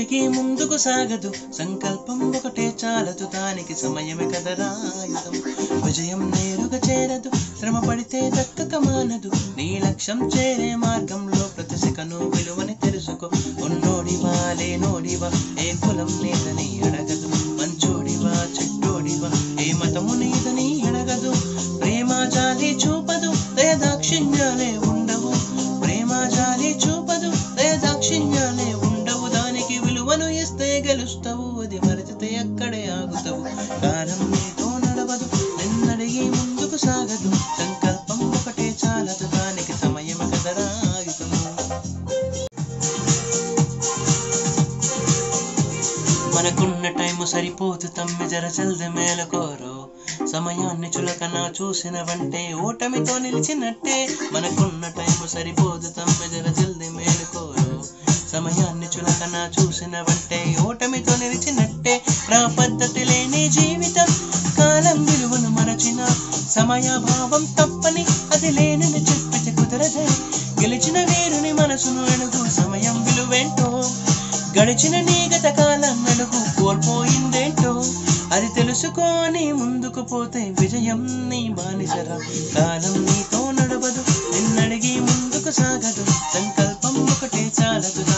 నిన్నడిగి ముందుకు సాగదు సంకల్పం ఒకటే చాలదు దానికి సమయమే కదరా ఆయుధం విజయం నేరుగా చేరదు శ్రమ పడితే దక్కక మానదు నీ లక్ష్యం చేరే మార్గంలో ప్రతి సెకను విలువని తెలుసుకో ఉన్నోడివా లేనోడివా ఏ కులం లేదని అడగదు మంచోడివా చెడ్డోడివా ఏ మతము నీదని అడగదు ప్రేమ జాలి చూపదు దయదాక్షిణ్యాలే ఉండవు ప్రేమ జాలి చూపదు దయదాక్షిణ్యాలే ఉండవు దానికి విలువను ఇస్తే గెలుస్తావు అది మరచితే అక్కడే ఆగుతావు కాలం నీతో నడవదు నిన్నడిగి ముందుకు సాగదు సంకల్పం ఒకటే చాలదు దానికి సమయం కదరా ఆయుధము మనకున్న టైము సరిపోదు తమ్మి జర జల్ది మేలకోరు సమయాన్ని చులకన చూసినవంటే ఓటమితో నిలిచినట్టే మనకున్న టైము సరిపోదు తమ్మి జర జల్ది మేలుకోరు సమయాన్ని చులకన చూసినవంటే ఓటమితో నిలిచినట్టే నా పద్ధతి లేని జీవితం కాలం విలువను మరచిన సమయాభావం తప్పని అది లేనని చెప్పితే కుదరదే గెలిచిన వీరుని మనసును ఎనుగు సమయం విలువేంటో గడిచిన నీ గత కాలం వెలుగు కోల్పోయిందేంటో అది తెలుసుకొని ముందుకు పోతే విజయం నీ బానిసరా కాలం నీతో నడవదు నిన్నడిగి ముందుకు సాగదు సంకల్పం ఒకటే చాలదు